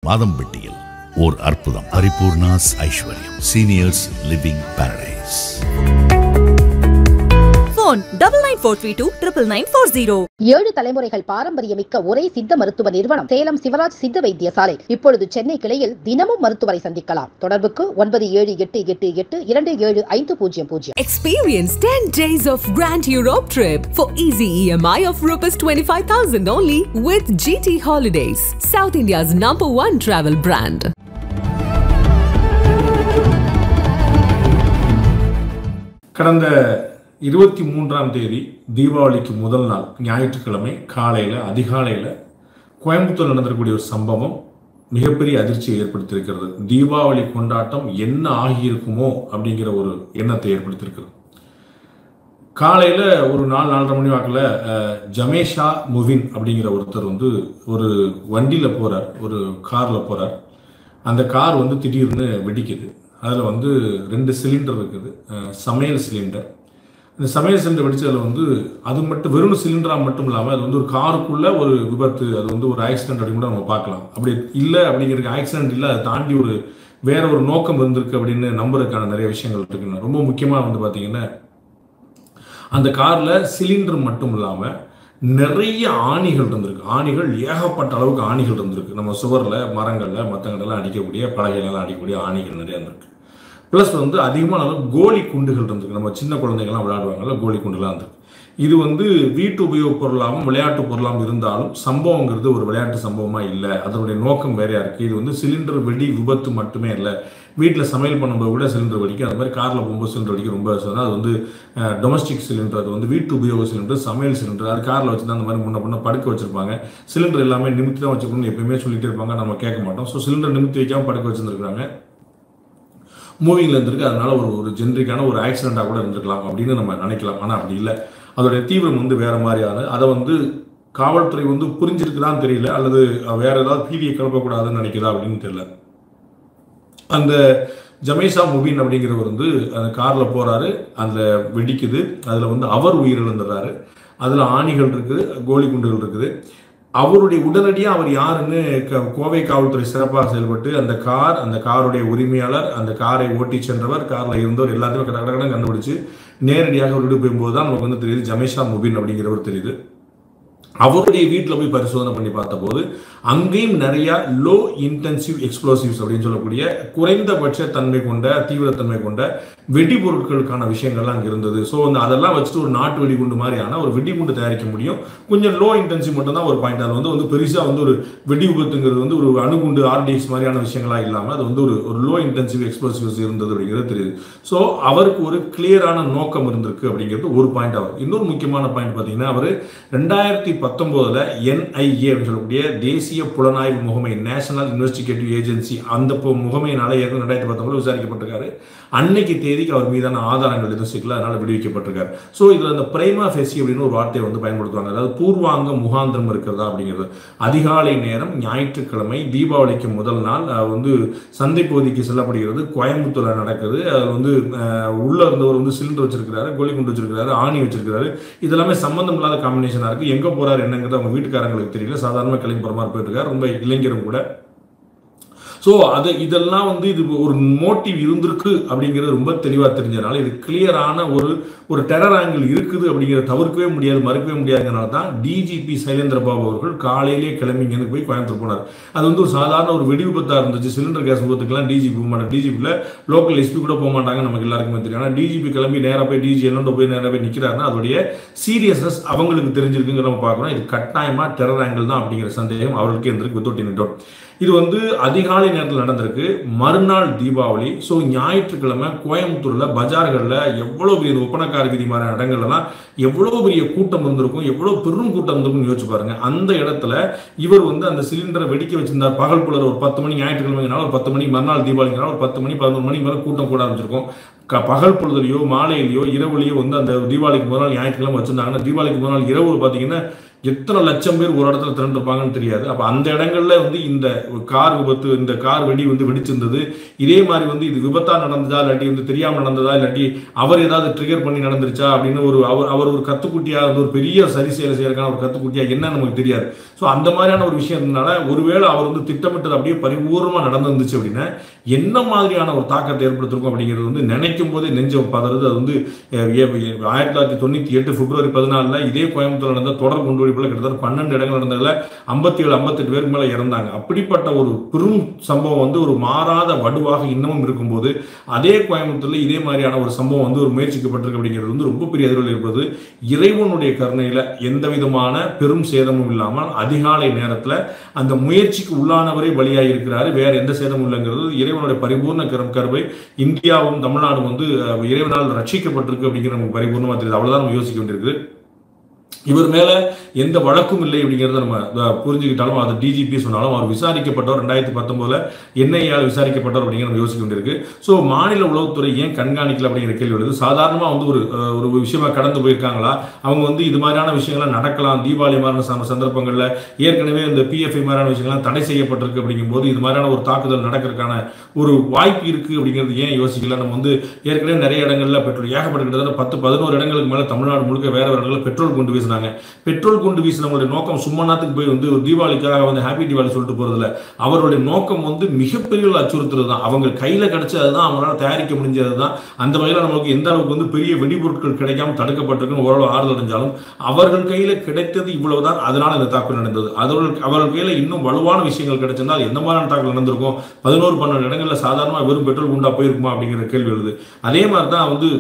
மாதம்பட்டியில் ஓர் அற்புதம் Paripoorna's Aishwaryam seniors living paradise phone double nine four three two triple nine four zero. ஏழு தலைமுறைகள் பாரம்பரியமிக்க ஒரே சித்த மருத்துவ நிறுவனம் சேலம் சிவராஜ் சித்த வைத்தியசாலை இப்பொழுது சென்னை கிளையில் தினமும் மருத்துவரை சந்திக்கலாம் தொடர்புக்கு ஒன்பது ஏழு எட்டு எட்டு எட்டு இரண்டு ஏழு ஐந்து பூஜ்ஜியம் பூஜ்ஜியம் Experience 10 days of Grand Europe trip for easy EMI of Rs 25,000 only with GT Holidays, South India's number one travel brand. கடந்த இருபத்தி மூன்றாம் தேதி தீபாவளிக்கு முதல் நாள் ஞாயிற்றுக்கிழமை காலையில் அதிகாலையில் கோயம்புத்தூர் நடந்திருக்கக்கூடிய ஒரு சம்பவம் மிகப்பெரிய அதிர்ச்சியை ஏற்படுத்தியிருக்கிறது தீபாவளி கொண்டாட்டம் என்ன ஆகியிருக்குமோ அப்படிங்கிற ஒரு எண்ணத்தை ஏற்படுத்தியிருக்கிறது காலையில் ஒரு நாலு நாலரை மணி வாக்கில் அஹ், ஜமேஷா முவின் அப்படிங்கிற ஒருத்தர் வந்து ஒரு வண்டியில் போகிறார் ஒரு காரில் போகிறார் அந்த கார் வந்து திடீர்னு வெடிக்குது அதில் வந்து ரெண்டு சிலிண்டர் இருக்குது அஹ், சமையல் சிலிண்டர் இந்த சமையல் சிலிண்டர் வெடிச்சதுல வந்து அது மட்டும் வெறும் சிலிண்டராக மட்டும் இல்லாமல் அது வந்து ஒரு காருக்குள்ள ஒரு விபத்து அது வந்து ஒரு ஆக்சிடென்ட் அப்படின்னு கூட நம்ம பார்க்கலாம் அப்படி இல்லை அப்படிங்கிறதுக்கு ஆக்சிடென்ட் இல்லை அதை தாண்டி ஒரு வேற ஒரு நோக்கம் இருந்திருக்கு அப்படின்னு நம்புறதுக்கான நிறைய விஷயங்கள் இருக்குன்னு ரொம்ப முக்கியமாக வந்து பார்த்தீங்கன்னா அந்த காரில் சிலிண்டர் மட்டும் இல்லாமல் நிறைய ஆணிகள் இருந்திருக்கு ஆணிகள் ஏகப்பட்ட அளவுக்கு ஆணிகள் இருந்திருக்கு நம்ம சுவரில் மரங்களில் மற்றங்கள்லாம் அடிக்கக்கூடிய பலகைகளெல்லாம் அடிக்கக்கூடிய ஆணிகள் நிறைய இருந்திருக்கு ப்ளஸ் வந்து அதிகமான அளவு கோலி குண்டுகள் இருந்திருக்கு நம்ம சின்ன குழந்தைங்கள்லாம் விளையாடுவாங்கல்ல கோலி குண்டுலாம் இருந்திருக்கு இது வந்து வீட்டு உபயோகப் பொருளாகவும் விளையாட்டு பொருளாகவும் இருந்தாலும் சம்பவங்கிறது ஒரு விளையாட்டு சம்பவமாக இல்லை அதனுடைய நோக்கம் வேறையா இருக்குது இது வந்து சிலிண்டர் வெடி விபத்து மட்டுமே இல்லை வீட்டில் சமையல் பண்ணும்போது கூட சிலிண்டர் வெடிக்கும் அது மாதிரி காரில் போகும்போது சிலிண்டர் வெடிக்கும் ரொம்ப சொன்னால் அது வந்து டொமஸ்டிக் சிலிண்டர் அது வந்து வீட்டு உபயோக சிலிண்டர் சமையல் சிலிண்டர் அது காரில் வச்சு தான் அந்த மாதிரி முன்ன பண்ண படுக்க வச்சிருப்பாங்க சிலிண்டர் எல்லாமே நிமித்தி தான் வச்சுக்கணும்னு எப்பயுமே சொல்லிட்டு இருப்பாங்க நம்ம கேட்க மாட்டோம் ஸோ சிலிண்டர் நிமித்தி வைக்காம படுக்க வச்சிருந்துருக்காங்க மூவிங்கில் இருந்திருக்கு அதனால ஒரு ஒரு ஜென்ரிக்கான ஒரு ஆக்சிடெண்ட்டாக கூட இருந்திருக்கலாம் அப்படின்னு நம்ம நினைக்கலாம் ஆனால் அப்படி இல்லை அதோடைய தீவிரம் வந்து வேற மாதிரியான அதை வந்து காவல்துறை வந்து புரிஞ்சிருக்குதான்னு தெரியல அல்லது வேற ஏதாவது பீதியை கிளப்பக்கூடாதுன்னு நினைக்குதா அப்படின்னு தெரியல அந்த ஜமேஷா முபீன் அப்படிங்கிறவர் வந்து அந்த காரில் போறாரு அந்த வெடிக்குது அதில் வந்து அவர் உயிரிழந்துடுறாரு அதில் ஆணிகள் இருக்குது கோலி குண்டுகள் இருக்குது அவருடைய உடனடியாக அவர் யாருன்னு க- கோவை காவல்துறை சிறப்பாக செயல்பட்டு அந்த கார் அந்த காருடைய உரிமையாளர் அந்த காரை ஓட்டி சென்றவர் காரில் இருந்தவர் எல்லாத்தையுமே கட கடகடன்னு கண்டுபிடிச்சு நேரடியாக அவர் வீடு போகும்போது தான் நமக்கு வந்து தெரியுது ஜமேஷா முபீன் அப்படிங்கிறவர் தெரியுது அவருடைய வீட்டில் போய் பரிசோதனை பண்ணி பார்த்தபோது அங்கேயும் நிறைய லோ இன்டென்சிவ் எக்ஸ்ப்ளோசிவ்ஸ் அப்படின்னு சொல்லக்கூடிய குறைந்தபட்ச தன்மை கொண்ட தீவிரத்தன்மை கொண்ட வெடிபொருட்களுக்கான விஷயங்கள்லாம் அங்கே இருந்தது ஸோ வந்து அதெல்லாம் வச்சுட்டு ஒரு நாட்டு வெடிகுண்டு மாதிரியான ஒரு வெடிகுண்டு தயாரிக்க முடியும் கொஞ்சம் லோ இன்டென்சிவ் மட்டும் தான் ஒரு பாயிண்ட் அது வந்து வந்து பெருசாக வந்து ஒரு வெடி விபத்துங்கிறது வந்து ஒரு அணுகுண்டு ஆர்டிஎக்ஸ் மாதிரியான விஷயங்களா இல்லாமல் அது வந்து ஒரு ஒரு லோ இன்டென்சிவ் எக்ஸ்ப்ளோசிவ்ஸ் இருந்தது அப்படிங்கிறது தெரியுது ஸோ அவருக்கு ஒரு கிளியரான நோக்கம் இருந்திருக்கு அப்படிங்கிறது ஒரு பாயிண்ட் அவர் இன்னொரு முக்கியமான பாயிண்ட் பார்த்தீங்கன்னா அவர் ரெண்டாயிரத்தி பத்தொம்போதில் என்ஐஏ அப்படின்னு சொல்லக்கூடிய தேசிய புலனாய்வு முகமை நேஷனல் இன்வெஸ்டிகேட்டிவ் ஏஜென்சி அந்த பொ- முகமையினால ஏற்கனவே ரெண்டாயிரத்தி பத்தொன்பது விசாரிக்கப்பட்டிருக்காரு அன்னைக்கு தேதிக்கு அவர் மீதான ஆதாரங்கள் எதுவும் சிக்கல அதனால விடுவிக்கப்பட்டிருக்காரு ஸோ இதில் அந்த பிரைமா ஃபெசி அப்படின்னு ஒரு வார்த்தையை வந்து பயன்படுத்துவாங்க அதாவது பூர்வாங்க முகாந்திரம் இருக்கிறதா அப்படிங்கிறது அதிகாலை நேரம் ஞாயிற்றுக்கிழமை தீபாவளிக்கு முதல் நாள் அஹ், வந்து சந்தை பகுதிக்கு செல்லப்படுகிறது கோயம்புத்தூர்ல நடக்குது அது வந்து அஹ், உள்ள இருந்தவர் வந்து சிலிண்டர் வச்சிருக்கிறாரு கோலி குண்டு வச்சிருக்கிறாரு ஆணி வச்சிருக்கிறாரு இதெல்லாமே சம்பந்தம் இல்லாத காம்பினேஷனாக இருக்கு எங்க போறாரு என்னங்கிறது அவங்க வீட்டுக்காரங்களுக்கு தெரியல சாதாரணமாக கிளம்பி போற மாதிரி போயிட்டு இருக்காரு ரொம்ப இளைஞரும் கூட ஸோ அது இதெல்லாம் வந்து இது ஒரு மோட்டிவ் இருந்திருக்கு அப்படிங்கிறது ரொம்ப தெளிவாக தெரிஞ்சதுனால இது கிளியரான ஒரு ஒரு டெரர் ஆங்கிள் இருக்குது அப்படிங்கிறத தவிர்க்கவே முடியாது மறுக்கவே முடியாதுங்கிறனால தான் டிஜிபி சைலேந்திர பாபு அவர்கள் காலையிலேயே கிளம்பி இங்கேருந்து போய் கோயம்புத்தூர் போனார் அது வந்து ஒரு சாதாரண ஒரு வெடி விபத்தாக இருந்துச்சு சிலிண்டர் கேஸ் விபத்துக்கெல்லாம் டிஜிபி போக மாட்டாங்க டிஜிபியில் லோக்கல் எஸ்பி கூட போக மாட்டாங்க நமக்கு எல்லாருக்குமே தெரியும் ஆனால் டிஜிபி கிளம்பி நேராக போய் டிஜி என்னோட போய் நேராக போய் நிற்கிறாருன்னா அதோடைய சீரியஸ்னஸ் அவங்களுக்கு தெரிஞ்சிருக்குங்கிற நம்ம பார்க்கணும் இது கட்டாயமாக டெரர் ஆங்கிள் தான் அப்படிங்கிற சந்தேகம் அவர்களுக்கு இருந்திருக்கு வித்தவுட் எனி டவுட் இது வந்து அதிகாலை நேரத்தில் நடந்திருக்கு மறுநாள் தீபாவளி ஸோ ஞாயிற்றுக்கிழமை கோயம்புத்தூர்ல பஜார்களில் எவ்வளோ பெரிய இந்த ஒப்பனக்கார வீதி மாதிரி இடங்கள்லாம் எவ்வளோ பெரிய கூட்டம் இருந்திருக்கும் எவ்வளோ பெரும் கூட்டம் இருந்திருக்கும்னு யோசிச்சு பாருங்க அந்த இடத்துல இவர் வந்து அந்த சிலிண்டரை வெடிக்க வச்சிருந்தார் பகல் புலர் ஒரு பத்து மணி ஞாயிற்றுக்கிழமைனால ஒரு பத்து மணி மறுநாள் தீபாவளினால ஒரு பத்து மணி பதினொரு மணி மேலே கூட்டம் கூட ஆரம்பிச்சிருக்கும் க பகல் பொழுதுலையோ மாலையிலையோ இரவுலையோ வந்து அந்த தீபாவளிக்கு முதல் நாள் ஞாயிற்றுக்கிழமை வச்சிருந்தாங்கன்னா தீபாவளிக்கு முதல் நாள் இரவு பார்த்தீங்கன்னா எத்தனை லட்சம் பேர் ஒரு இடத்துல திரண்டிருப்பாங்கன்னு தெரியாது அப்ப அந்த இடங்கள்ல வந்து இந்த கார் விபத்து இந்த கார் வெடி வந்து வெடிச்சிருந்தது இதே மாதிரி வந்து இது விபத்தா நடந்ததா இல்லாட்டி வந்து தெரியாம நடந்ததா இல்லாட்டி அவர் ஏதாவது ட்ரிகர் பண்ணி நடந்துருச்சா அப்படின்னு ஒரு அவர் அவர் ஒரு கத்துக்குட்டியா வந்து ஒரு பெரிய சரி செயலை செய்யறதுக்கான ஒரு கத்துக்குட்டியா என்ன நமக்கு தெரியாது ஸோ அந்த மாதிரியான ஒரு விஷயம் இருந்தனால ஒருவேளை அவர் வந்து திட்டமிட்டது அப்படியே பரிபூர்ணமா நடந்துருந்துச்சு அப்படின்னா என்ன மாதிரியான ஒரு தாக்கத்தை ஏற்படுத்திருக்கும் அப்படிங்கிறது வந்து நினைக்கும் போதே நெஞ்சம் பதறது அது வந்து அஹ், ஏ- ஏ- ஆயிரத்தி தொள்ளாயிரத்தி தொண்ணூத்தி எட்டு பிப்ரவரி பதினாலுல இதே கோயம்புத்தூர் நடந்த தொடர் குண்டுவெடிப்புல கிட்டத்தட்ட பன்னெண்டு இடங்கள் நடந்ததுல ஐம்பத்தி ஏழு ஐம்பத்தெட்டு பேருக்கு மேல இறந்தாங்க அப்படிப்பட்ட ஒரு பெரும் சம்பவம் வந்து ஒரு மாறாத வடுவாக இன்னமும் இருக்கும்போது அதே கோயம்புத்தூர்ல இதே மாதிரியான ஒரு சம்பவம் வந்து ஒரு முயற்சிக்கப்பட்டிருக்கு அப்படிங்கிறது வந்து ரொம்ப பெரிய அதிர்வல் இருப்பது இறைவனுடைய கருணையில எந்த விதமான பெரும் சேதமும் இல்லாமல் அதிகாலை நேரத்துல அந்த முயற்சிக்கு உள்ளானவரே பலியாகி இருக்கிறாரு வேற எந்த சேதமும் இல்லைங்கிறது இறைவனுடைய பரிபூர்ண கரும் கருவை இந்தியாவும் தமிழ்நாடும் வந்து அஹ், இறைவனால் ரட்சிக்கப்பட்டிருக்கு அப்படிங்கிற நமக்கு பரிபூர்ணமா தெரியுது அவ்வளவுதான் நம்ம யோசிக்க வேண்டியிருக்கு இவர் மேல எந்த வழக்கும் இல்லை அப்படிங்கிறத நம்ம அஹ், புரிஞ்சுக்கிட்டாலும் அது டிஜிபி சொன்னாலும் அவர் விசாரிக்கப்பட்டவர் ரெண்டாயிரத்தி பத்தொன்பதுல என்ஐஆர் விசாரிக்கப்பட்டவர் அப்படிங்கிற நம்ம யோசிக்க வேண்டியிருக்கு ஸோ மாநில உளவுத்துறை ஏன் கண்காணிக்கல அப்படிங்கிற கேள்வி வருது சாதாரணமா வந்து ஒரு அஹ், ஒரு விஷயமா கடந்து போயிருக்காங்களா அவங்க வந்து இது மாதிரியான விஷயங்கள்லாம் நடக்கலாம் தீபாவளி மாதிரியான சந்த- சந்தர்ப்பங்கள்ல ஏற்கனவே இந்த பிஎஃப்ஐ மாதிரியான விஷயங்கள்லாம் தடை செய்யப்பட்டிருக்கு அப்படிங்கும்போது இது மாதிரியான ஒரு தாக்குதல் நடக்கிறதுக்கான ஒரு வாய்ப்பு இருக்கு அப்படிங்கிறது ஏன் யோசிக்கல நம்ம வந்து ஏற்கனவே நிறைய இடங்கள்ல பெட்ரோல் ஏகப்பட்ட கிட்டத்தட்ட பத்து பதினோரு இடங்களுக்கு மேல தமிழ்நாடு முழுக்க வேற வேற இடங்கள்ல பெட்ரோல் கொண்டு வீசினாங்க பெட்ரோல் கொண்டு வீசினவங்களுடைய நோக்கம் சும்மா நாத்துக்கு போய் வந்து ஒரு தீபாவளிக்காக வந்து ஹாப்பி தீபாவளி சொல்லிட்டு போறதுல அவருடைய நோக்கம் வந்து மிகப்பெரிய ஒரு அச்சுறுத்தல் தான் அவங்க கையில கிடைச்சது தான் அவங்களால தயாரிக்க முடிஞ்சது தான் அந்த வகையில் நம்மளுக்கு எந்த அளவுக்கு வந்து பெரிய வெடிபொருட்கள் கிடைக்காம தடுக்கப்பட்டிருக்குன்னு ஓரளவு ஆறுதல் அடைஞ்சாலும் அவர்கள் கையில கிடைத்தது இவ்வளவுதான் அதனால இந்த தாக்குதல் நடந்தது அவர்கள் அவர்கள் கையில இன்னும் வலுவான விஷயங்கள் கிடைச்சிருந்தா அது எந்த மாதிரியான தாக்குதல் நடந்திருக்கும் பதினோரு பன்னெண்டு இடங்கள்ல சாதாரணமா வெறும் பெட்ரோல் குண்டா போயிருக்குமா அப்படிங்கிற கேள்வி எழுது அதே மாதிரி தான் வந்து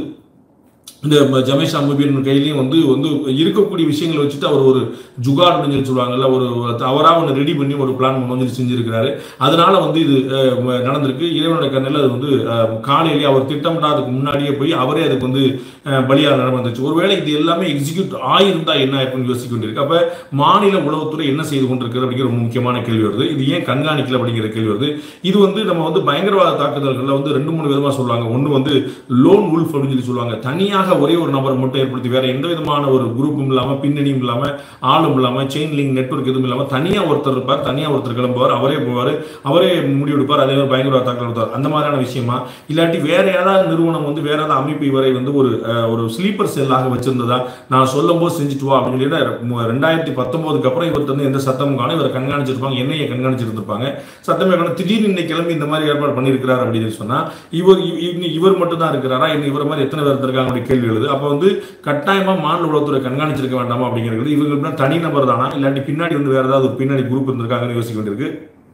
இந்த ம- ஜமேஷ் அம்புபின் கையிலையும் வந்து வந்து இருக்கக்கூடிய விஷயங்களை வச்சுட்டு அவர் ஒரு ஜுகார் அப்படின்னு சொல்லி சொல்லுவாங்கல்ல ஒரு அவரா ஒன்று ரெடி பண்ணி ஒரு பிளான் கொண்டு வந்து செஞ்சிருக்கிறாரு அதனால வந்து இது அஹ், ம- நடந்திருக்கு இறைவனோட கண்ணில் அது வந்து அஹ், காலையிலேயே அவர் திட்டமிடாததுக்கு முன்னாடியே போய் அவரே அதுக்கு வந்து அஹ், பலியாக நடந்துச்சு ஒருவேளை இது எல்லாமே எக்ஸிக்யூட் ஆயிருந்தா என்ன ஆயிருக்குன்னு யோசிக்க வேண்டியிருக்கு அப்ப மாநில உளவுத்துறை என்ன செய்து கொண்டிருக்கிறது அப்படிங்கிற ஒரு முக்கியமான கேள்வி வருது இது ஏன் கண்காணிக்கல அப்படிங்கிற கேள்வி வருது இது வந்து நம்ம வந்து பயங்கரவாத தாக்குதல்கள்ல வந்து ரெண்டு மூணு விதமா சொல்லுவாங்க ஒன்று வந்து லோன் உல்ஃப் அப்படின்னு சொல்லி சொல்லுவாங்க தனியாக ஒரே ஒரு நபர் மட்டும் ஏற்படுத்தி வேற எந்த விதமான ஒரு குரூப்பும் இல்லாம பின்னணியும் இல்லாம ஆளும் இல்லாம செயின் லிங்க் நெட்வொர்க் எதுவும் இல்லாம தனியா ஒருத்தர் இருப்பார் தனியா ஒருத்தர் கிளம்புவார் அவரே போவார் அவரே முடிவெடுப்பார் அதே மாதிரி பயங்கரவாத தாக்குதல் நடத்துவார் அந்த மாதிரியான விஷயமா இல்லாட்டி வேற ஏதாவது நிறுவனம் வந்து வேற ஏதாவது அமைப்பு இவரை வந்து ஒரு அஹ், ஒரு ஸ்லீப்பர் செல்லாக வச்சிருந்ததா நான் சொல்லும் போது செஞ்சுட்டு வா அப்படின்னு சொல்லி ரெண்டாயிரத்தி பத்தொன்பதுக்கு அப்புறம் இவர்கிட்ட வந்து எந்த சத்தமும் காணும் இவரை கண்காணிச்சிருப்பாங்க என்னைய கண்காணிச்சிருந்திருப்பாங்க சத்தமே காணும் திடீர்னு இன்னைக்கு கிளம்பி இந்த மாதிரி ஏற்பாடு பண்ணியிருக்கிறார் அப்படின்னு சொன்னா இவர் இ- இன்னும் இவர் மட்டும் தான் இருக்கிறாரா இன்னும் இவர் மாதிரி எத்தனை பேர் இருந்திருக்காங்க அப்படி கேள்வி எழுது அப்ப வந்து கட்டாயமா மாநில உளவுத்துறை கண்காணிச்சிருக்க வேண்டாமா அப்படிங்கிறது இவங்க தனிநபர் தானா இல்லாட்டி பின்னாடி வந்து வேற ஏதாவது ஒரு பின்னாடி குரூப் இருந்திருக்காங்கன்னு யோசிக்க வேண்டியிருக்கு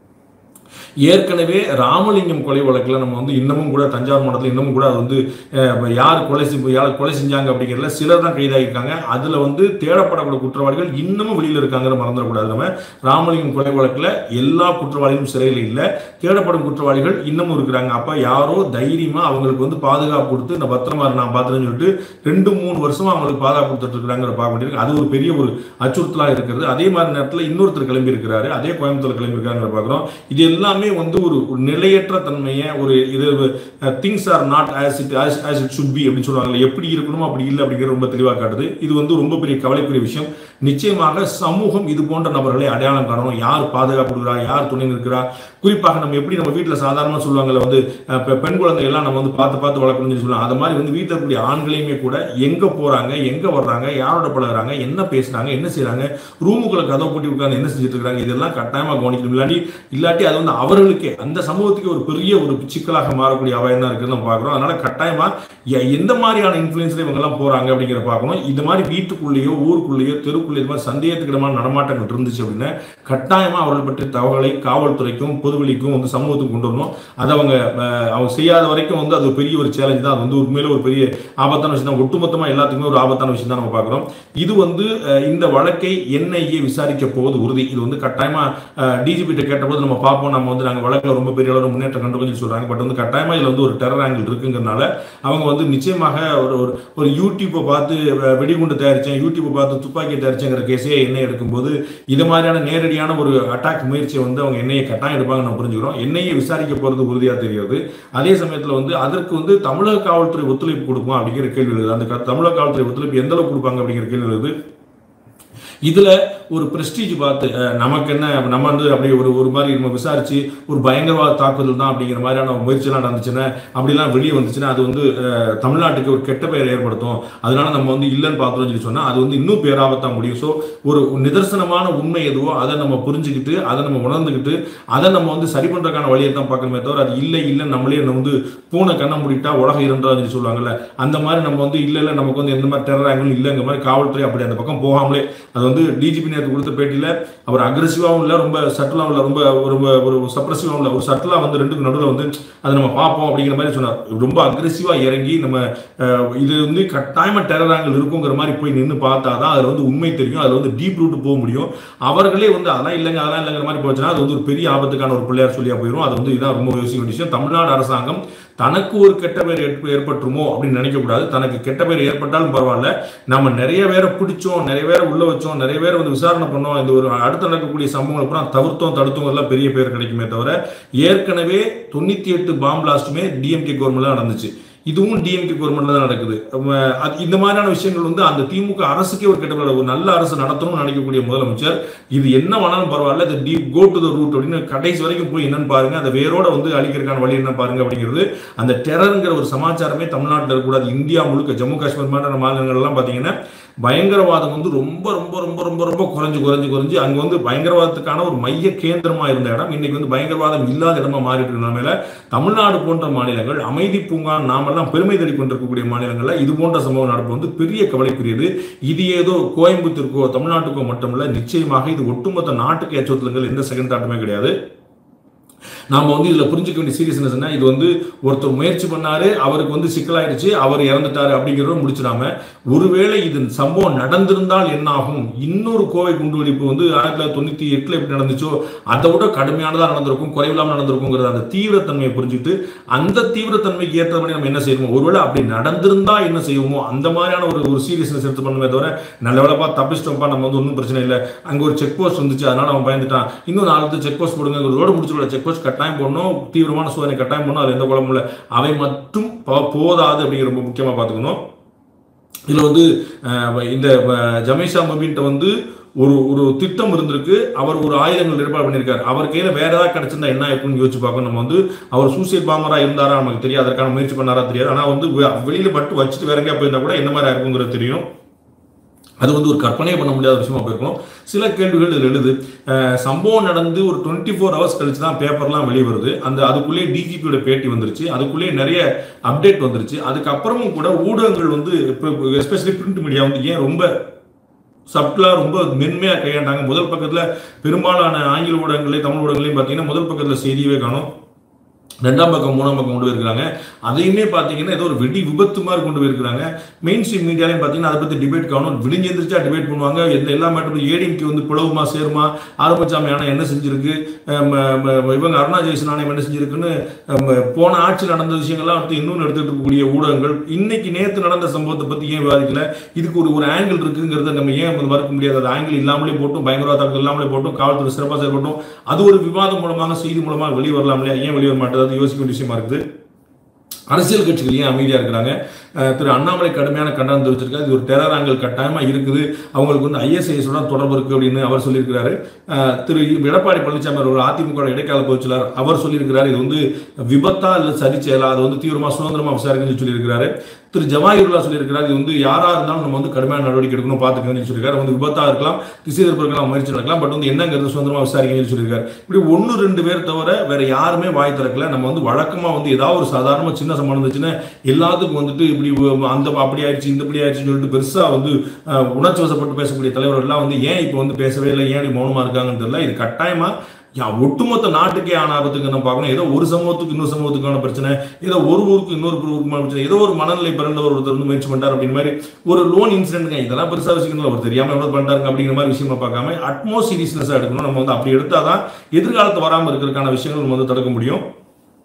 ஏற்கனவே ராமலிங்கம் கொலை வழக்கில் நம்ம வந்து இன்னமும் கூட தஞ்சாவூர் மாவட்டத்தில் இன்னமும் கூட அது வந்து அஹ், யார் கொலை செஞ்சு யார் கொலை செஞ்சாங்க அப்படிங்கிறதுல சிலர் தான் கைதாகிருக்காங்க அதில் வந்து தேடப்படக்கூடிய குற்றவாளிகள் இன்னமும் வெளியில் இருக்காங்கிற மறந்துடக்கூடாது நம்ம ராமலிங்கம் கொலை வழக்கில் எல்லா குற்றவாளிகளும் சிறையில் இல்லை தேடப்படும் குற்றவாளிகள் இன்னமும் இருக்கிறாங்க அப்போ யாரோ தைரியமாக அவங்களுக்கு வந்து பாதுகாப்பு கொடுத்து இந்த பத்திரமா இரு, நான் பார்த்துறேன்னு சொல்லிட்டு ரெண்டு மூணு வருஷமா அவங்களுக்கு பாதுகாப்பு கொடுத்துட்டு இருக்கிறாங்கிற பார்க்க வேண்டியிருக்கு அது ஒரு பெரிய ஒரு அச்சுறுத்தலாக இருக்கிறது அதே மாதிரி நேரத்தில் இன்னொருத்தர் கிளம்பி இருக்கிறாரு அதே கோயம்புத்தூர் கிளம்பி இருக்காங்கிற பார்க்குறோம் இது எல்லாமே வந்து ஒரு ஒரு நிலையற்ற தன்மையை ஒரு இது things are not as it as as it should be அப்படின்னு சொல்லுவாங்கல்ல எப்படி இருக்கணுமோ அப்படி இல்லை அப்படிங்கிறது ரொம்ப தெளிவாக காட்டுது இது வந்து ரொம்ப பெரிய கவலைக்குரிய விஷயம் நிச்சயமாக சமூகம் இது போன்ற நபர்களை அடையாளம் காணணும் யார் பாதுகாப்பு கொடுக்குறா யார் துணை நிற்கிறா குறிப்பாக நம்ம எப்படி நம்ம வீட்டில் சாதாரணமாக சொல்லுவாங்கல்ல வந்து அஹ், பெ- பெண் குழந்தை எல்லாம் நம்ம வந்து பார்த்து பார்த்து வளர்க்கணும்னு சொல்லுவாங்க அது மாதிரி வந்து வீட்டில் இருக்கக்கூடிய ஆண்களையுமே கூட எங்கே போகிறாங்க எங்கே வர்றாங்க யாரோட பழகுறாங்க என்ன பேசுறாங்க என்ன செய்றாங்க ரூமுக்குள்ள கதவை பூட்டி உட்கார்ந்து என்ன செஞ்சுட்டு இருக்காங்க இதெல்லாம் கட்டாயமாக கவனிக்கணும் இல்லாட்டி இல்லாட்டி அது வந்து அவர்களுக்கே அந்த சமூகத்துக்கு ஒரு பெரிய ஒரு சிக்கலாக மாறக்கூடிய அபாயம் தான் இருக்குன்னு நம்ம பார்க்குறோம் அதனால கட்டாயமா எ- எந்த மாதிரியான இன்ஃப்ளூயன்ஸ்ல இவங்க எல்லாம் போறாங்க அப்படிங்கிற பார்க்கணும் இந்த மாதிரி வீட்டுக்குள்ளேயோ ஊருக்குள்ளேயோ தெருக்குள்ளேயோ இது மாதிரி சந்தேகத்துக்கிடமான நடமாட்டங்கள் இருந்துச்சு அப்படின்னா கட்டாயமா அவர்கள் பற்றிய தகவலை காவல்துறைக்கும் பொதுவெளிக்கும் வந்து சமூகத்துக்கு கொண்டு வரணும் அதை அவங்க அஹ், அவங்க செய்யாத வரைக்கும் வந்து அது ஒரு பெரிய ஒரு சேலஞ்ச் தான் அது வந்து உண்மையில ஒரு பெரிய ஆபத்தான விஷயம் தான் ஒட்டுமொத்தமா எல்லாத்துக்குமே ஒரு ஆபத்தான விஷயம் தான் நம்ம பார்க்குறோம் இது வந்து அஹ், இந்த வழக்கை என்ஐஏ விசாரிக்க போவது உறுதி இது வந்து கட்டாயமா டிஜிபி கிட்ட கேட்டபோது நம்ம பார்ப்போம் நம்ம வந்து நாங்கள் வழக்கில் ரொம்ப பெரிய அளவு முன்னேற்றம் கண்டு சொல்லி சொல்றாங்க பட் வந்து கட்டாயமா இதுல வந்து ஒரு டெரர் ஆங்கிள் இருக்குங்கிறனால அவங்க வந்து நிச்சயமாக ஒரு ஒரு ஒரு யூடியூப்பை பார்த்து அஹ், வெடிகுண்டு தயாரிச்சேன் யூடியூப்பை பார்த்து துப்பாக்கி தயாரிச்சேங்கிற கேஸே எண்ணெய் எடுக்கும்போது இது மாதிரியான நேரடியான ஒரு அட்டாக் முயற்சியை வந்து அவங்க எண்ணெயை கட்டாயம் எடுப்பாங்க நம்ம புரிஞ்சுக்கிறோம் எண்ணெயை விசாரிக்க போறது உறுதியா தெரியாது அதே சமயத்துல வந்து அதற்கு வந்து தமிழக காவல்துறை ஒத்துழைப்பு கொடுக்குமா அப்படிங்கிற கேள்வி எழுது அந்த க- தமிழக காவல்துறை ஒத்துழைப்பு எந்த அளவுக்கு கொடுப்பாங்க அப்படிங்கிற கேள்வி எழுது இதுல ஒரு பிரஸ்டீஜ் பார்த்து அஹ், நமக்கு என்ன நம்ம வந்து அப்படியே ஒரு ஒரு மாதிரி நம்ம விசாரிச்சு ஒரு பயங்கரவாத தாக்குதல் தான் அப்படிங்கிற மாதிரியான முயற்சியெல்லாம் நடந்துச்சுன்னா அப்படிலாம் வெளியே வந்துச்சுன்னா அது வந்து அஹ், தமிழ்நாட்டுக்கு ஒரு கெட்ட பெயர் ஏற்படுத்தும் அதனால நம்ம வந்து இல்லைன்னு பார்த்தோம்னு சொல்லி சொன்னா அது வந்து இன்னும் பேராபத்தா முடியும் ஸோ ஒரு நிதர்சனமான உண்மை எதுவோ அதை நம்ம புரிஞ்சுக்கிட்டு அதை நம்ம உணர்ந்துக்கிட்டு அதை நம்ம வந்து சரி பண்றதுக்கான வழியை தான் பார்க்கணுமே தவிர அது இல்லை இல்லை நம்மளே நம்ம வந்து பூனை கண்ணை மூடிட்டா உலகம் இருந்தாலும் சொல்லி சொல்லுவாங்கல்ல அந்த மாதிரி நம்ம வந்து இல்லை இல்லை நமக்கு வந்து எந்த மாதிரி டெரர் ஆங்கிலும் இல்லைங்கிற மாதிரி காவல்துறை அப்படி அந்த பக்கம் போகாமலே அது வந்து டிஜிபி நேற்று கொடுத்த பேட்டியில் அவர் அக்ரெசிவாகவும் இல்லை ரொம்ப சட்டலாகவும் இல்லை ரொம்ப ஒரு ஒரு சப்ரஸிவாகவும் இல்லை ஒரு சட்டலாக வந்து ரெண்டுக்கு நடுவில் வந்து அதை நம்ம பார்ப்போம் அப்படிங்கிற மாதிரி சொன்னார் ரொம்ப அக்ரெசிவாக இறங்கி நம்ம அஹ், இது வந்து கட்டாயமாக டெரர் ஆங்கிள் இருக்குங்கிற மாதிரி போய் நின்று பார்த்தா தான் அதில் வந்து உண்மை தெரியும் அதில் வந்து டீப் ரூட் போக முடியும் அவர்களே வந்து அதெல்லாம் இல்லைங்க அதெல்லாம் இல்லைங்கிற மாதிரி போச்சுன்னா அது வந்து ஒரு பெரிய ஆபத்துக்கான ஒரு பிள்ளையார் சொல்லியா போயிடும் அது வந்து இதான் ரொம்ப யோசிக்க வேண்டிய விஷயம் தமிழ்நாடு அரசாங்கம் தனக்கு ஒரு கெட்ட பேர் ஏற்ப- ஏற்பட்டுருமோ அப்படின்னு நினைக்கக்கூடாது தனக்கு கெட்ட பேர் ஏற்பட்டாலும் பரவாயில்ல நம்ம நிறைய பேரை பிடிச்சோம் நிறைய பேரை உள்ள வச்சோம் நிறைய பேரை வந்து விசாரணை பண்ணோம் இந்த ஒரு அடுத்து நடக்கக்கூடிய சம்பவங்களை பூரா தவிர்த்தோம் தடுத்தோம் எல்லாம் பெரிய பேர் கிடைக்குமே தவிர ஏற்கனவே தொண்ணூத்தி எட்டு பாம் பிளாஸ்ட்டுமே டிஎம்கே கவர்மெண்ட்ல நடந்துச்சு இதுவும் டிஎம்கே கவர்மெண்ட்ல தான் நடக்குது அப்ப அது இந்த மாதிரியான விஷயங்கள் வந்து அந்த திமுக அரசுக்கே ஒரு கெட்ட பேர். ஒரு நல்ல அரசு நடத்தணும்னு நினைக்கக்கூடிய முதலமைச்சர் இது என்ன வேணாலும் பரவாயில்ல இது deep go to the root அப்படின்னு கடைசி வரைக்கும் போய் என்னன்னு பாருங்க அந்த வேரோட வந்து அழிக்கிறதுக்கான வழி என்ன பாருங்க அப்படிங்கிறது அந்த டெரருங்கிற ஒரு சமாச்சாரமே தமிழ்நாட்டில் இருக்கக்கூடாது இந்தியா முழுக்க ஜம்மு காஷ்மீர் மாதிரியான மாநிலங்கள் எல்லாம் பார்த்தீங்கன்னா பயங்கரவாதம் வந்து ரொம்ப ரொம்ப ரொம்ப ரொம்ப ரொம்ப குறைஞ்சு குறைஞ்சு குறைஞ்சு அங்க வந்து பயங்கரவாதத்துக்கான ஒரு மைய கேந்திரமா இருந்த இடம் இன்னைக்கு வந்து பயங்கரவாதம் இல்லாத இடமா மாறிட்டு இருக்க நிலைமையில தமிழ்நாடு போன்ற மாநிலங்கள் அமைதி பூங்கா நாமெல்லாம் பெருமை தேடி கொண்டிருக்கக்கூடிய மாநிலங்கள்ல இது போன்ற சம்பவம் நடப்பு வந்து பெரிய கவலைக்குரியது இது ஏதோ கோயம்புத்தூருக்கோ தமிழ்நாட்டுக்கோ மட்டுமல்ல நிச்சயமாக இது ஒட்டுமொத்த நாட்டுக்கு அச்சுறுத்தலுங்கள் எந்த செகண்ட் தாட்டுமே கிடையாது நாம வந்து இதுல புரிஞ்சுக்க வேண்டிய சீரியஸ்னஸ் என்ன இது வந்து ஒருத்தர் முயற்சி பண்ணாரு அவருக்கு வந்து சிக்கலாயிடுச்சு அவர் இறந்துட்டாரு அப்படிங்கிறத முடிச்சிடாம ஒருவேளை இது சம்பவம் நடந்திருந்தால் என்ன ஆகும் இன்னொரு கோவை குண்டுவெடிப்பு வந்து ஆயிரத்தி தொள்ளாயிரத்தி தொண்ணூத்தி எட்டுல எப்படி நடந்துச்சோ அதை விட கடுமையானதா நடந்திருக்கும் குறைவில்லாம நடந்திருக்குங்கிறத அந்த தீவிரத்தன்மையை புரிஞ்சுட்டு அந்த தீவிரத்தன்மைக்கு ஏற்ற மாதிரி நம்ம என்ன செய்யணும் ஒருவேளை அப்படி நடந்திருந்தா என்ன செய்வோமோ அந்த மாதிரியான ஒரு ஒரு சீரியஸ்னஸ் எடுத்து பண்ணுமே தவிர நல்ல வேலைப்பா தப்பிச்சிட்டோம்ப்பா நம்ம வந்து ஒன்றும் பிரச்சனை இல்லை அங்க ஒரு செக் போஸ்ட் வந்துச்சு அதனால அவன் பயந்துட்டான் இன்னும் நாலு செக் போஸ்ட் போடுங்க ரோடு முடிச்சு செக் போஸ்ட் கட்டாயம் போடணும் தீவிரமான சோதனை கட்டாயம் போடணும் அது எந்த குழம்பும் இல்லை அவை மட்டும் ப- போதாது அப்படிங்கிற ரொம்ப முக்கியமா பார்த்துக்கணும் இதுல வந்து அஹ், இந்த அஹ், ஜமேஷா மபின்ட்ட வந்து ஒரு ஒரு திட்டம் இருந்திருக்கு அவர் ஒரு ஆயுதங்கள் ஏற்பாடு பண்ணியிருக்காரு அவர் கையில வேற ஏதாவது கிடைச்சிருந்தா என்ன இருக்கும்னு யோசிச்சு பார்க்கணும் நம்ம வந்து அவர் சூசைட் பாமரா இருந்தாரா நமக்கு தெரியாது அதற்கான முயற்சி பண்ணாரா தெரியாது ஆனா வந்து வெ- வெளியில மட்டும் வச்சுட்டு வேற எங்கேயா போயிருந்தா கூட என்ன மாதிரி இருக்குங்கிறது தெரியும் அது வந்து ஒரு கற்பனையே பண்ண முடியாத விஷயமா போயிருக்கும் சில கேள்விகள் இதில் எழுது அஹ் சம்பவம் நடந்து ஒரு டுவெண்ட்டி ஃபோர் ஹவர்ஸ் கழிச்சு தான் பேப்பர்லாம் வெளியே வருது அந்த அதுக்குள்ளேயே டிஜிபியோட பேட்டி வந்துருச்சு அதுக்குள்ளேயே நிறைய அப்டேட் வந்துருச்சு அதுக்கப்புறமும் கூட ஊடகங்கள் வந்து இப்போ எஸ்பெஷலி பிரிண்ட் மீடியா வந்து ஏன் ரொம்ப சப்டலா ரொம்ப மென்மையா கையாண்டாங்க முதல் பக்கத்துல பெரும்பாலான ஆங்கில ஊடகங்களையும் தமிழ் ஊடகங்களையும் பார்த்தீங்கன்னா முதல் பக்கத்துல செய்தியவே காணும் ரெண்டாம் பக்கம் மூணாம் பக்கம் கொண்டு போயிருக்காங்க அதையுமே பார்த்தீங்கன்னா ஏதோ ஒரு வெடி விபத்து மாதிரி கொண்டு போயிருக்காங்க மெயின் ஸ்ட்ரீம் மீடியாலையும் பார்த்தீங்கன்னா அதை பற்றி டிபேட் காணும் விடிஞ்சு எந்திரிச்சா டிபேட் பண்ணுவாங்க எந்த எல்லா மேட்டரும் ஏடிஎம்கே வந்து பிளவுமா சேருமா ஆரம்பச்சாமி ஆனா என்ன செஞ்சிருக்கு அஹ் ம- ம- இவங்க அருணா ஜெயசன் ஆணையம் என்ன செஞ்சிருக்குன்னு அஹ் போன ஆட்சி நடந்த விஷயங்கள்லாம் வந்து இன்னும் எடுத்துட்டு இருக்கக்கூடிய ஊடகங்கள் இன்னைக்கு நேத்து நடந்த சம்பவத்தை பத்தி ஏன் விவாதிக்கல இதுக்கு ஒரு ஒரு ஆங்கிள் இருக்குங்கிறத நம்ம ஏன் வந்து மறுக்க முடியாது அது ஆங்கிள் இல்லாமலே போட்டும் பயங்கரவாத தாக்குதல் இல்லாமலே போட்டும் காவல்துறை சிறப்பாக செயல்பட்டும் அது ஒரு விவாதம் மூலமாக செய்தி மூலமாக வெளியே வரலாம் இல்லையா ஏன் வெளியே வர மாட்டேது அது யோசிக்க வேண்டிய விஷயமா இருக்குது அரசியல் கட்சிகள் ஏன் அமைதியா இருக்கிறாங்க அஹ் திரு அண்ணாமலை கடுமையான கண்டனம் தெரிவிச்சிருக்காரு இது ஒரு டெரர் ஆங்கிள் கட்டாயமா இருக்குது அவங்களுக்கு வந்து ஐஎஸ்ஐஎஸ் தொடர்பு இருக்கு அப்படின்னு அவர் சொல்லியிருக்கிறாரு அஹ் திரு எடப்பாடி பழனிசாமி அவர்கள் அதிமுக இடைக்கால பொதுச்செயலாளர் அவர் சொல்லியிருக்கிறார் இது வந்து விபத்தா இல்ல சரி செயலா அது வந்து தீவிரமா சுதந்திரமா விசாரிக்கணும்னு சொல்லியிருக்கிறாரு திரு ஜவாஹிருல்லா சொல்லியிருக்கிறார் இது வந்து யாரா இருந்தாலும் நம்ம வந்து கடுமையான நடவடிக்கை எடுக்கணும் பார்த்துக்கணும்னு சொல்லியிருக்காரு வந்து விபத்தா இருக்கலாம் திசை திருப்ப இருக்கலாம் முயற்சி நடக்கலாம் பட் வந்து என்னங்கிறது சுதந்திரமா விசாரிக்கணும்னு சொல்லியிருக்காரு இப்படி ஒன்னு ரெண்டு பேர் தவிர வேற யாருமே வாய் திறக்கல நம்ம வந்து வழக்கமா வந்து ஏதாவது ஒரு சாதாரண சின்ன சம்பளம் இருந்துச்சுன்னா எல்லாத்துக்கும் வந்துட்டு இப்படி வ- அந்த அப்படி ஆயிடுச்சு இந்த இப்படி ஆயிடுச்சுன்னு சொல்லிட்டு பெருசா வந்து அஹ், உணர்ச்சி வசப்பட்டு பேசக்கூடிய தலைவர்கள் எல்லாம் வந்து ஏன் இப்போ வந்து பேசவே இல்லை ஏன் இப்படி மௌனமா இருக்காங்கன்னு தெரியல இது கட்டாயமா யா, ஒட்டுமொத்த நாட்டுக்கே ஆன ஆபத்துக்கு நம்ம பார்க்கணும் ஏதோ ஒரு சமூகத்துக்கு இன்னொரு சமூகத்துக்கான பிரச்சனை ஏதோ ஒரு ஊருக்கு இன்னொரு ஊருக்குமான பிரச்சனை ஏதோ ஒரு மனநிலை பிறந்தவர் ஒருத்தர் வந்து முயற்சி பண்ணிட்டார் அப்படின்னு மாதிரி ஒரு லோன் இன்சிடென்ட்ங்க இதெல்லாம் பெருசா வச்சுக்கணும் அவர் தெரியாம எவ்வளவு பண்ணிட்டாருங்க அப்படிங்கிற மாதிரி விஷயமா பார்க்காம அட்மோ சீரியஸ்னஸா எடுக்கணும் நம்ம வந்து அப்படி எடுத்தாதான் எதிர்காலத்து வராமல் இருக்கிறதுக்கான விஷயங்கள் நம்ம வந்து தடுக்க முடியும்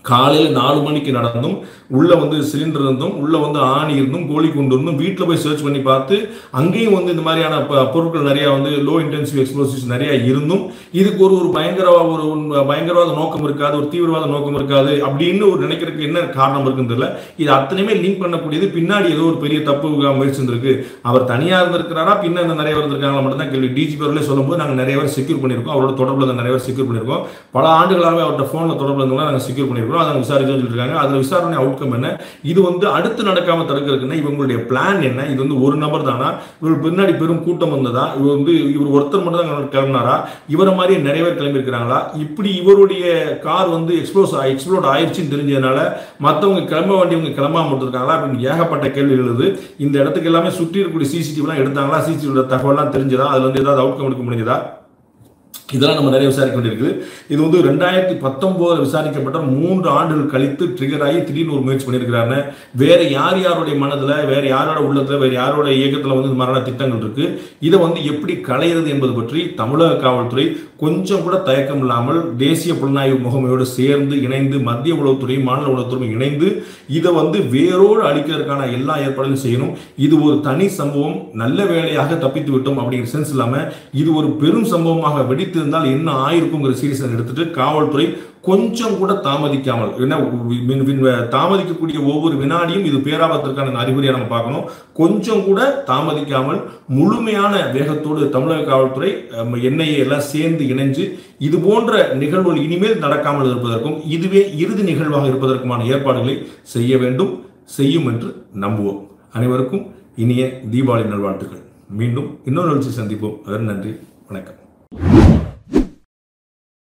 காலையில் நாலு மணிக்கு நடந்தும் உள்ள வந்து சிலிண்டர் இருந்தும் உள்ள வந்து ஆணி இருந்தும் கோழி குண்டு இருந்தும் வீட்டில் போய் சர்ச் பண்ணி பார்த்து அங்கேயும் வந்து இந்த மாதிரியான ப- பொருட்கள் நிறைய வந்து லோ இன்டென்சிவ் எக்ஸ்ப்ளோசிவ்ஸ் நிறைய இருந்தும் இதுக்கு ஒரு ஒரு பயங்கர ஒரு ஒரு பயங்கரவாத நோக்கம் இருக்காது ஒரு தீவிரவாத நோக்கம் இருக்காது அப்படின்னு ஒரு நினைக்கிறதுக்கு என்ன காரணம் இருக்குன்னு தெரியல இது அத்தனையுமே லிங்க் பண்ணக்கூடியது பின்னாடி ஏதோ ஒரு பெரிய தப்பு முயற்சி இருந்திருக்கு அவர் தனியா இருந்திருக்கிறாரா பின்ன இந்த நிறைய பேர் இருந்திருக்காங்களா மட்டும் தான் கேள்வி டிஜிபி அவர்களே சொல்லும்போது நாங்கள் நிறைய பேர் செக்யூர் பண்ணியிருக்கோம் அவரோட தொடர்பில் இருந்த நிறைய பேர் செக்யூர் பண்ணியிருக்கோம் பல ஆண்டுகளாகவே அவர்கிட்ட ஃபோனில் தொடர்பில் இருந்தவங்க நாங்கள் செக்யூர் பண்ணியிருக்கோம் அதை நாங்கள் விசாரிச்சோம்னு சொல்லியிருக்காங்க அதில் விசாரணை அவுட்கம் என்ன இது வந்து அடுத்து நடக்காம தடுக்கிறதுக்குன்னா இவங்களுடைய பிளான் என்ன இது வந்து ஒரு நபர் தானா இவர் பின்னாடி பெரும் கூட்டம் வந்ததா இவர் வந்து இவர் ஒருத்தர் மட்டும் தான் கிளம்பினாரா இவரை மாதிரி நிறைய பேர் கிளம்பி இருக்கிறாங்களா இப்படி இவருடைய கார் வந்து எக்ஸ்ப்ளோஸ் எக்ஸ்ப்ளோட் ஆயிடுச்சுன்னு தெரிஞ்சதுனால மற்றவங்க கிளம்ப வேண்டியவங்க கிளம்பாம இருக்காங்களா அப்படின்னு ஏகப்பட்ட கேள்விகள் எழுது இந்த இடத்துக்கு எல்லாமே சுற்றி இருக்கக்கூடிய சிசிடிவிலாம் எடுத்தாங்களா சிசிடிவியோட தகவல்லாம் தெரிஞ்சதா அதுல இருந்து ஏதாவது அவுட்கம் எடுக்க முடிஞ்சதா இதெல்லாம் நம்ம நிறைய விசாரிக்க வேண்டியிருக்குது இது வந்து ரெண்டாயிரத்தி பத்தொன்பதுல விசாரிக்கப்பட்ட மூன்று ஆண்டுகள் கழித்து ட்ரிகர் ஆகி திடீர்னு ஒரு முயற்சி பண்ணியிருக்கிறாருன்னு வேற யார் யாருடைய மனதுல வேற யாரோட உள்ளத்துல வேற யாரோட இயக்கத்துல வந்து இந்த மாதிரியான திட்டங்கள் இருக்கு இதை வந்து எப்படி களையிறது என்பது பற்றி தமிழக காவல்துறை கொஞ்சம் கூட தயக்கம் இல்லாமல் தேசிய புலனாய்வு முகமையோடு சேர்ந்து இணைந்து மத்திய உளவுத்துறையும் மாநில உளவுத்துறையும் இணைந்து இதை வந்து வேரோடு அழிக்கிறதுக்கான எல்லா ஏற்பாடுகளும் செய்யணும் இது ஒரு தனி சம்பவம் நல்ல வேலையாக தப்பித்து விட்டோம் அப்படிங்கிற சென்ஸ் இல்லாம இது ஒரு பெரும் சம்பவமாக வெடித்திருந்தால் என்ன ஆயிருக்குங்கிற சீரியஸை எடுத்துட்டு காவல்துறை கொஞ்சம் கூட தாமதிக்காமல் ஏன்னா வின்- வின்- தாமதிக்கக்கூடிய ஒவ்வொரு வினாடியும் இது பேராபத்திற்கான அறிகுறியை நம்ம பார்க்கணும் கொஞ்சம் கூட தாமதிக்காமல் முழுமையான வேகத்தோடு தமிழக காவல்துறை என்ஐஏ எல்லாம் சேர்ந்து இணைஞ்சு இது போன்ற நிகழ்வுகள் இனிமேல் நடக்காமல் இருப்பதற்கும் இதுவே இறுதி நிகழ்வாக இருப்பதற்குமான ஏற்பாடுகளை செய்ய வேண்டும் செய்யும் என்று நம்புவோம் அனைவருக்கும் இனிய தீபாவளி நல்வாழ்த்துக்கள் மீண்டும் இன்னொரு நிகழ்ச்சி சந்திப்போம் அதன் நன்றி வணக்கம்